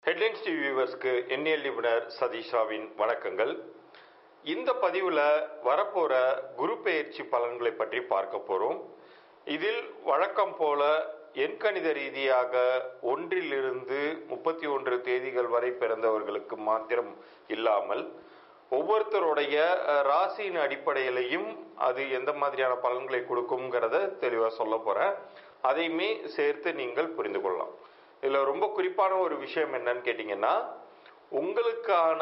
headlines TV வியூவர்ஸ்க்கு எண்ணியல் நிபுணர் சதீஷ் ராவின் வணக்கங்கள் இந்த பதிவில் வரப்போற குரு பெயர்ச்சி பலன்களை பற்றி பார்க்க போறோம் இதில் வழக்கம் போல எண்கணித ரீதியாக ஒன்றிலிருந்து முப்பத்தி ஒன்று தேதிகள் வரை பிறந்தவர்களுக்கு மாத்திரம் இல்லாமல் ஒவ்வொருத்தருடைய அஹ், ராசியின் அடிப்படையிலையும் அது எந்த மாதிரியான பலன்களை கொடுக்குங்கிறத தெளிவாக சொல்ல போறேன் அதையுமே சேர்த்து நீங்கள் புரிந்து கொள்ளலாம் இதில் ரொம்ப குறிப்பான ஒரு விஷயம் என்னன்னு கேட்டிங்கன்னா உங்களுக்கான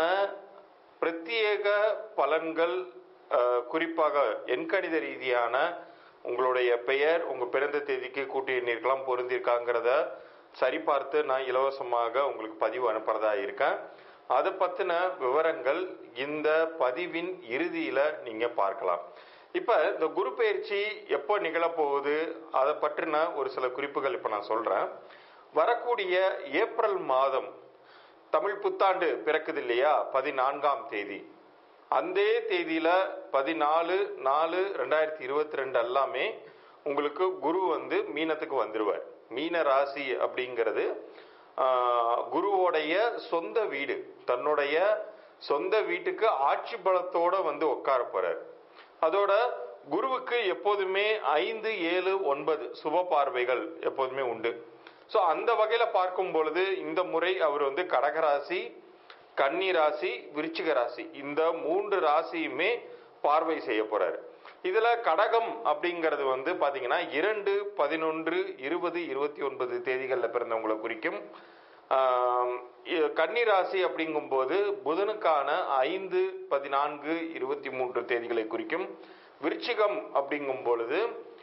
பிரத்யேக பலன்கள் அஹ், குறிப்பாக எண்கணித ரீதியான உங்களுடைய பெயர் உங்க பிறந்த தேதிக்கு கூட்டி எண்ணிருக்கலாம் பொருந்திருக்காங்கிறத சரிபார்த்து நான் இலவசமாக உங்களுக்கு பதிவு அனுப்புறதா இருக்கேன் அதை பத்தின விவரங்கள் இந்த பதிவின் இறுதியில நீங்க பார்க்கலாம் இப்ப இந்த குரு பயிற்சி எப்போ நிகழப்போகுது அதை பற்றின ஒரு சில குறிப்புகள் இப்ப நான் சொல்றேன் வரக்கூடிய ஏப்ரல் மாதம் தமிழ் புத்தாண்டு பிறக்குது இல்லையா பதினான்காம் தேதி அந்த தேதியில பதினாலு நாலு ரெண்டாயிரத்தி இருபத்தி ரெண்டு எல்லாமே உங்களுக்கு குரு வந்து மீனத்துக்கு வந்துருவார் மீன ராசி அப்படிங்கிறது ஆஹ், குருவோடைய சொந்த வீடு தன்னுடைய சொந்த வீட்டுக்கு ஆட்சி பலத்தோட வந்து உட்கார போறார் அதோட குருவுக்கு எப்போதுமே ஐந்து ஏழு ஒன்பது சுப பார்வைகள் எப்போதுமே உண்டு ஸோ அந்த வகையில பார்க்கும் பொழுது இந்த முறை அவர் வந்து கடகராசி கன்னி ராசி விருச்சிக ராசி இந்த மூன்று ராசியுமே பார்வை செய்ய போறாரு இதுல கடகம் அப்படிங்கிறது வந்து பாத்தீங்கன்னா இரண்டு பதினொன்று இருபது இருபத்தி ஒன்பது தேதிகளில் பிறந்தவங்களை குறிக்கும் ஆம், இ- கன்னி ராசி அப்படிங்கும்போது புதனுக்கான ஐந்து பதினான்கு இருபத்தி மூன்று தேதிகளை குறிக்கும் விருச்சிகம் அப்படிங்கும் பொழுது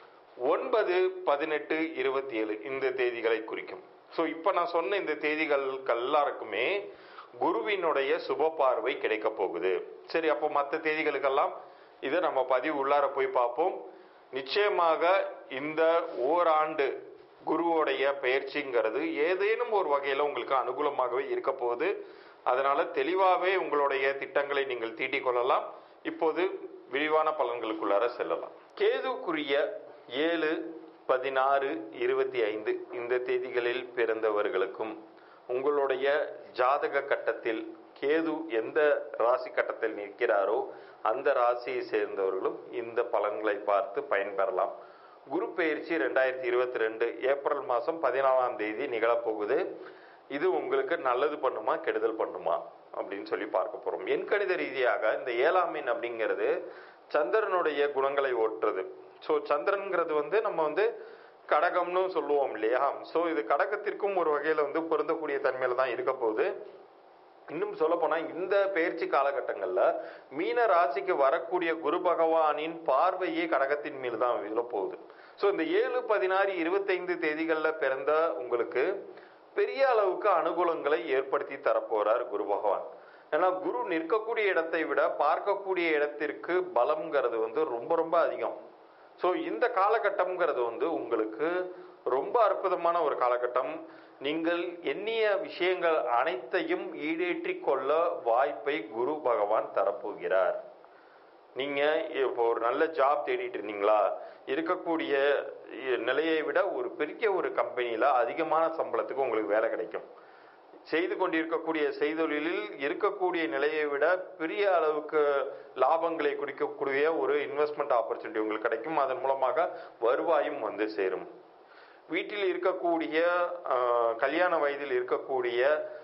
ஒன்பது பதினெட்டு இருபத்தி ஏழு இந்த தேதிகளை குறிக்கும் ஸோ இப்போ நான் சொன்ன இந்த தேதிகளுக்கு எல்லாருக்குமே குருவினுடைய சுப பார்வை கிடைக்க போகுது சரி அப்போ மற்ற தேதிகளுக்கெல்லாம் இதை நம்ம பதிவு உள்ளார போய் பார்ப்போம் நிச்சயமாக இந்த ஓராண்டு குருவோடைய பயிற்சிங்கிறது ஏதேனும் ஒரு வகையில் உங்களுக்கு அனுகூலமாகவே இருக்க போகுது அதனால தெளிவாகவே உங்களுடைய திட்டங்களை நீங்கள் தீட்டிக் கொள்ளலாம் இப்போது விரிவான பலன்களுக்குள்ளார செல்லலாம் கேதுக்குரிய ஏழு பதினாறு இருபத்தி ஐந்து இந்த தேதிகளில் பிறந்தவர்களுக்கும் உங்களுடைய ஜாதக கட்டத்தில் கேது எந்த ராசி கட்டத்தில் நிற்கிறாரோ அந்த ராசியை சேர்ந்தவர்களும் இந்த பலன்களை பார்த்து பயன்பெறலாம் குரு பெயர்ச்சி ரெண்டாயிரத்தி இருபத்தி ரெண்டு ஏப்ரல் மாதம் பதினாலாம் தேதி நிகழப்போகுது இது உங்களுக்கு நல்லது பண்ணுமா கெடுதல் பண்ணுமா அப்படின்னு சொல்லி பார்க்க போறோம் எண்கணித ரீதியாக இந்த ஏழாம் எண் அப்படிங்கிறது சந்திரனுடைய குணங்களை ஓட்டுறது ஸோ சந்திரன்கிறது வந்து நம்ம வந்து கடகம்னு சொல்லுவோம் இல்லையா ஸோ இது கடகத்திற்கும் ஒரு வகையில் வந்து பொருந்தக்கூடிய தன்மையில தான் இருக்க போகுது இன்னும் சொல்ல போனா இந்த பயிற்சி காலகட்டங்கள்ல மீன ராசிக்கு வரக்கூடிய குரு பகவானின் பார்வையே கடகத்தின் மீது தான் விழ போகுது ஸோ இந்த ஏழு பதினாறு இருபத்தைந்து தேதிகளில் பிறந்த உங்களுக்கு பெரிய அளவுக்கு அனுகூலங்களை ஏற்படுத்தி தரப்போறார் குரு பகவான் ஏன்னா குரு நிற்கக்கூடிய இடத்தை விட பார்க்கக்கூடிய இடத்திற்கு பலம்ங்கிறது வந்து ரொம்ப ரொம்ப அதிகம் ஸோ இந்த காலகட்டம்ங்கிறது வந்து உங்களுக்கு ரொம்ப அற்புதமான ஒரு காலகட்டம் நீங்கள் எண்ணிய விஷயங்கள் அனைத்தையும் ஈடேற்றி கொள்ள வாய்ப்பை குரு பகவான் தரப்போகிறார் நீங்க இப்போ ஒரு நல்ல ஜாப் தேடிட்டு இருந்தீங்களா இருக்கக்கூடிய நிலையை விட ஒரு பெரிய ஒரு கம்பெனியில அதிகமான சம்பளத்துக்கு உங்களுக்கு வேலை கிடைக்கும் செய்து கொண்டிருக்கக்கூடிய செய்தொழிலில் இருக்கக்கூடிய நிலையை விட பெரிய அளவுக்கு லாபங்களை குறிக்கக்கூடிய ஒரு இன்வெஸ்ட்மெண்ட் ஆப்பர்ச்சுனிட்டி உங்களுக்கு கிடைக்கும் அதன் மூலமாக வருவாயும் வந்து சேரும் வீட்டில் இருக்கக்கூடிய ஆஹ், கல்யாண வயதில் இருக்கக்கூடிய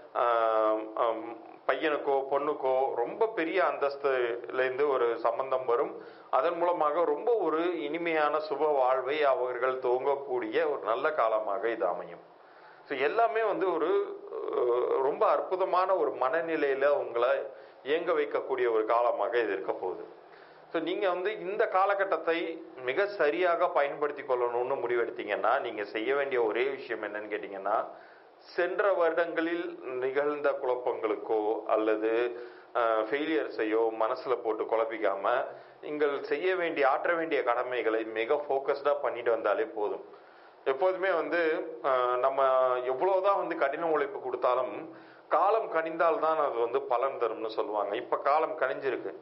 ஆஹ், ஆம், பையனுக்கோ பொண்ணுக்கோ ரொம்ப பெரிய அந்தஸ்துலேருந்து ஒரு சம்பந்தம் வரும் அதன் மூலமாக ரொம்ப ஒரு இனிமையான சுப வாழ்வை அவர்கள் துவங்கக்கூடிய ஒரு நல்ல காலமாக இது அமையும் ஸோ எல்லாமே வந்து ஒரு அஹ், ரொம்ப அற்புதமான ஒரு மனநிலையில உங்களை இயங்க வைக்கக்கூடிய ஒரு காலமாக இது இருக்க போகுது ஸோ நீங்க வந்து இந்த காலகட்டத்தை மிக சரியாக பயன்படுத்தி கொள்ளணும்னு முடிவெடுத்தீங்கன்னா நீங்க செய்ய வேண்டிய ஒரே விஷயம் என்னன்னு கேட்டீங்கன்னா சென்ற வருடங்களில் நிகழ்ந்த குழப்பங்களுக்கோ அல்லது ஃபெயிலியர்ஸையோ மனசுல போட்டு குழப்பிக்காம நீங்கள் செய்ய வேண்டிய ஆற்ற வேண்டிய கடமைகளை மிக ஃபோக்கஸ்டா பண்ணிட்டு வந்தாலே போதும் எப்போதுமே வந்து அஹ், நம்ம எவ்வளவுதான் வந்து கடின உழைப்பு கொடுத்தாலும் காலம் கனிந்தால் தான் அது வந்து பலன் தரும்னு சொல்லுவாங்க இப்ப காலம் கனிஞ்சிருக்கு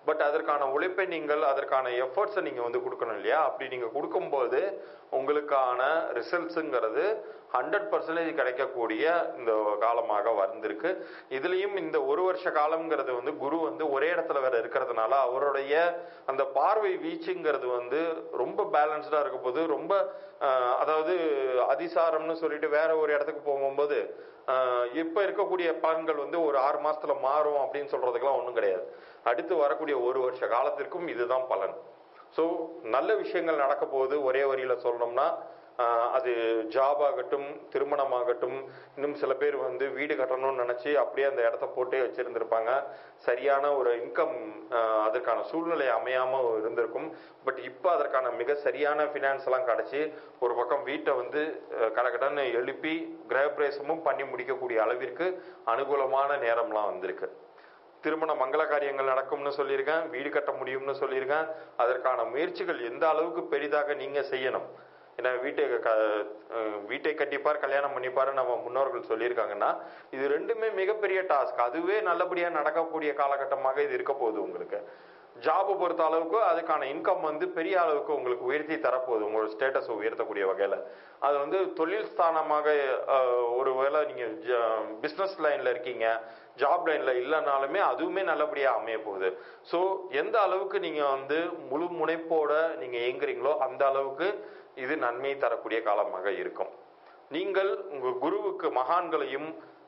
பட் அதற்கான உழைப்பை நீங்கள் அதற்கான எஃபர்ட்ஸை நீங்கள் வந்து கொடுக்கணும் இல்லையா அப்படி நீங்கள் கொடுக்கும்போது உங்களுக்கான ரிசல்ட்ஸுங்கிறது ஹண்ட்ரட் பர்சன்டேஜ் கிடைக்கக்கூடிய இந்த காலமாக வந்திருக்கு இதுலேயும் இந்த ஒரு வருஷ காலம்ங்கிறது வந்து குரு வந்து ஒரே இடத்துல வேற இருக்கிறதுனால அவருடைய அந்த பார்வை வீச்சுங்கிறது வந்து ரொம்ப பேலன்ஸ்டாக இருக்க போது ரொம்ப ஆஹ், அதாவது அதிசாரம்னு சொல்லிட்டு வேற ஒரு இடத்துக்கு போகும்போது ஆஹ், இப்ப இருக்கக்கூடிய பலன்கள் வந்து ஒரு ஆறு மாசத்துல மாறும் அப்படின்னு சொல்றதுக்கெல்லாம் ஒன்றும் கிடையாது அடுத்து வரக்கூடிய ஒரு வருஷ காலத்திற்கும் இதுதான் பலன் ஸோ நல்ல விஷயங்கள் நடக்க போகுது ஒரே வரியில சொல்லணும்னா ஆஹ், அது ஜாப் ஆகட்டும் திருமணம் ஆகட்டும் இன்னும் சில பேர் வந்து வீடு கட்டணும்னு நினைச்சு அப்படியே அந்த இடத்த போட்டே வச்சிருந்திருப்பாங்க சரியான ஒரு இன்கம் அதற்கான சூழ்நிலை அமையாம இருந்திருக்கும் பட் இப்போ அதற்கான மிக சரியான ஃபினான்ஸ் எல்லாம் கிடைச்சி ஒரு பக்கம் வீட்டை வந்து அஹ், கடகடன்னு எழுப்பி கிரகப்பிரவேசமும் பண்ணி முடிக்கக்கூடிய அளவிற்கு அனுகூலமான நேரம்லாம் வந்திருக்கு திருமண மங்கள காரியங்கள் நடக்கும்னு சொல்லியிருக்கேன் வீடு கட்ட முடியும்னு சொல்லியிருக்கேன் அதற்கான முயற்சிகள் எந்த அளவுக்கு பெரிதாக நீங்க செய்யணும் ஏன்னா வீட்டை க அஹ் வீட்டை கட்டிப்பார் கல்யாணம் பண்ணிப்பார் நம்ம முன்னோர்கள் சொல்லியிருக்காங்கன்னா இது ரெண்டுமே மிகப்பெரிய டாஸ்க் அதுவே நல்லபடியா நடக்கக்கூடிய காலகட்டமாக இது இருக்க போகுது உங்களுக்கு ஜாபை பொறுத்த அளவுக்கு அதுக்கான இன்கம் வந்து பெரிய அளவுக்கு உங்களுக்கு உயர்த்தி தரப்போகுது உங்களோட ஸ்டேட்டஸ் உயர்த்தக்கூடிய வகையில் அது வந்து தொழில் ஸ்தானமாக அஹ், ஒருவேளை நீங்கள் பிஸ்னஸ் லைனில் இருக்கீங்க ஜாப் லைனில் இல்லைனாலுமே அதுவுமே நல்லபடியாக அமைய போகுது ஸோ எந்த அளவுக்கு நீங்கள் வந்து முழு முனைப்போட நீங்கள் இயங்குறீங்களோ அந்த அளவுக்கு இது நன்மை தரக்கூடிய காலமாக இருக்கும் நீங்கள் உங்கள் குருவுக்கு மகான்களையும்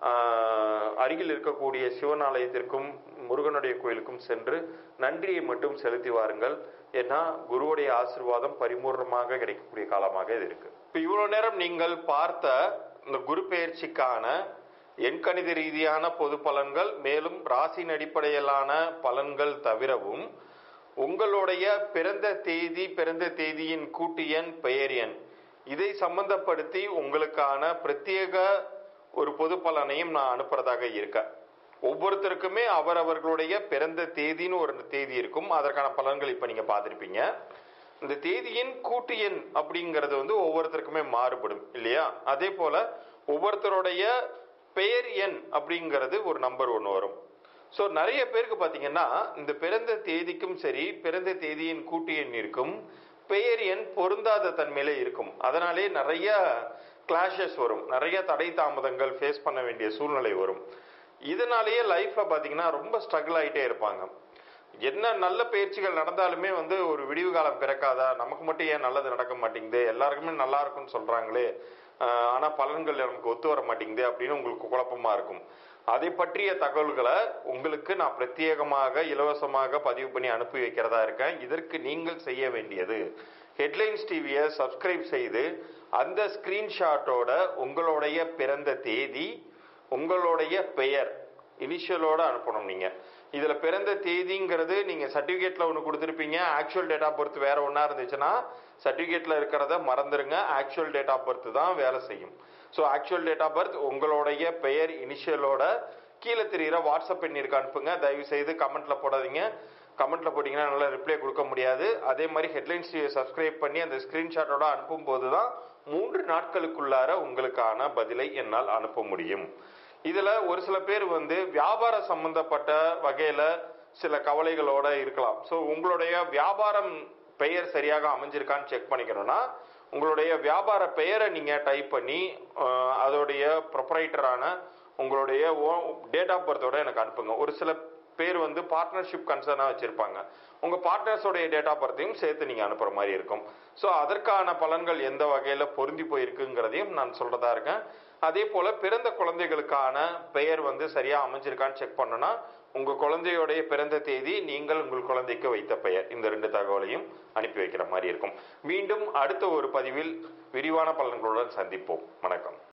ஆஹ், அருகில் இருக்கக்கூடிய சிவன் ஆலயத்திற்கும் முருகனுடைய கோயிலுக்கும் சென்று நன்றியை மட்டும் செலுத்தி வாருங்கள் ஏன்னா குருவுடைய ஆசீர்வாதம் பரிபூர்ணமாக கிடைக்கக்கூடிய காலமாக இது இருக்கு இப்போ இவ்வளவு நேரம் நீங்கள் பார்த்த இந்த குரு பெயர்ச்சிக்கான எண்கணித ரீதியான பொது பலன்கள் மேலும் ராசியின் அடிப்படையிலான பலன்கள் தவிரவும் உங்களுடைய பிறந்த தேதி பிறந்த தேதியின் கூட்டு எண் பெயர் எண் இதை சம்பந்தப்படுத்தி உங்களுக்கான பிரத்யேக ஒரு பொது பலனையும் நான் அனுப்புறதாக இருக்கேன் ஒவ்வொருத்தருக்குமே அவரவர்களுடைய பிறந்த தேதின்னு ஒரு தேதி இருக்கும் அதற்கான பலன்கள் இப்ப நீங்க பார்த்திருப்பீங்க இந்த தேதியின் கூட்டு எண் அப்படிங்கிறது வந்து ஒவ்வொருத்தருக்குமே மாறுபடும் இல்லையா அதே போல ஒவ்வொருத்தருடைய பெயர் எண் அப்படிங்கிறது ஒரு நம்பர் ஒன்று வரும் ஸோ நிறைய பேருக்கு பார்த்தீங்கன்னா இந்த பிறந்த தேதிக்கும் சரி பிறந்த தேதியின் கூட்டு எண்ணிற்கும் பெயர் எண் பொருந்தாத தன்மையில இருக்கும் அதனாலே நிறைய கிளாஷஸ் வரும் நிறைய தடை தாமதங்கள் ஃபேஸ் பண்ண வேண்டிய சூழ்நிலை வரும் இதனாலேயே லைஃப்ல பார்த்தீங்கன்னா ரொம்ப ஸ்ட்ரகிள் ஆகிட்டே இருப்பாங்க என்ன நல்ல பயிற்சிகள் நடந்தாலுமே வந்து ஒரு விடிவு காலம் பிறக்காதா நமக்கு மட்டும் ஏன் நல்லது நடக்க மாட்டேங்குது எல்லாருக்குமே நல்லா இருக்கும்னு சொல்றாங்களே ஆஹ் ஆனா பலன்கள் நமக்கு ஒத்து வர மாட்டேங்குது அப்படின்னு உங்களுக்கு குழப்பமா இருக்கும் அதை பற்றிய தகவல்களை உங்களுக்கு நான் பிரத்யேகமாக இலவசமாக பதிவு பண்ணி அனுப்பி வைக்கிறதா இருக்கேன் இதற்கு நீங்கள் செய்ய வேண்டியது ஹெட்லைன்ஸ் டிவியை சப்ஸ்கிரைப் செய்து அந்த ஸ்கிரீன்ஷாட்டோட உங்களுடைய பிறந்த தேதி உங்களுடைய பெயர் இனிஷியலோட அனுப்பணும் நீங்க இதுல பிறந்த தேதிங்கிறது நீங்க சர்டிபிகேட்ல ஒன்று கொடுத்துருப்பீங்க ஆக்சுவல் டேட் ஆஃப் பர்த் வேற ஒன்றா இருந்துச்சுன்னா சர்டிபிகேட்ல இருக்கிறத மறந்துருங்க ஆக்சுவல் டேட் ஆஃப் பர்த் தான் வேலை செய்யும் so actual date of birth உங்களுடைய பெயர் இனிஷியலோட கீழே தெரிகிற வாட்ஸ்அப் எண்ணிற்கு அனுப்புங்க தயவு செய்து கமெண்ட்ல போடாதீங்க கமெண்ட்ல போட்டீங்கன்னா நல்லா ரிப்ளை கொடுக்க முடியாது அதே மாதிரி ஹெட்லைன்ஸ் சப்ஸ்கிரைப் பண்ணி அந்த ஸ்கிரீன்ஷாட்டோட அனுப்பும் போது தான் மூன்று நாட்களுக்குள்ளார உங்களுக்கான பதிலை என்னால் அனுப்ப முடியும் இதுல ஒரு சில பேர் வந்து வியாபார சம்பந்தப்பட்ட வகையில சில கவலைகளோட இருக்கலாம் ஸோ உங்களுடைய வியாபாரம் பெயர் சரியாக அமைஞ்சிருக்கான்னு செக் பண்ணிக்கணும்னா உங்களுடைய வியாபார பெயரை நீங்க டைப் பண்ணி அஹ், அதோடைய ப்ரொப்ரைட்டரான உங்களுடைய டேட் ஆஃப் பர்த்தோட எனக்கு அனுப்புங்க ஒரு சில பேர் வந்து பார்ட்னர்ஷிப் கன்சர்னாக வச்சிருப்பாங்க உங்க பார்ட்னர்ஸோடைய டேட் ஆஃப் பர்த்தையும் சேர்த்து நீங்க அனுப்புற மாதிரி இருக்கும் ஸோ அதற்கான பலன்கள் எந்த வகையில பொருந்தி போயிருக்குங்கிறதையும் நான் சொல்றதா இருக்கேன் அதே போல பிறந்த குழந்தைகளுக்கான பெயர் வந்து சரியா அமைஞ்சிருக்கான்னு செக் பண்ணனா உங்க குழந்தையோடைய பிறந்த தேதி நீங்கள் உங்கள் குழந்தைக்கு வைத்த பெயர் இந்த ரெண்டு தகவலையும் அனுப்பி வைக்கிற மாதிரி இருக்கும் மீண்டும் அடுத்த ஒரு பதிவில் விரிவான பலன்களுடன் சந்திப்போம் வணக்கம்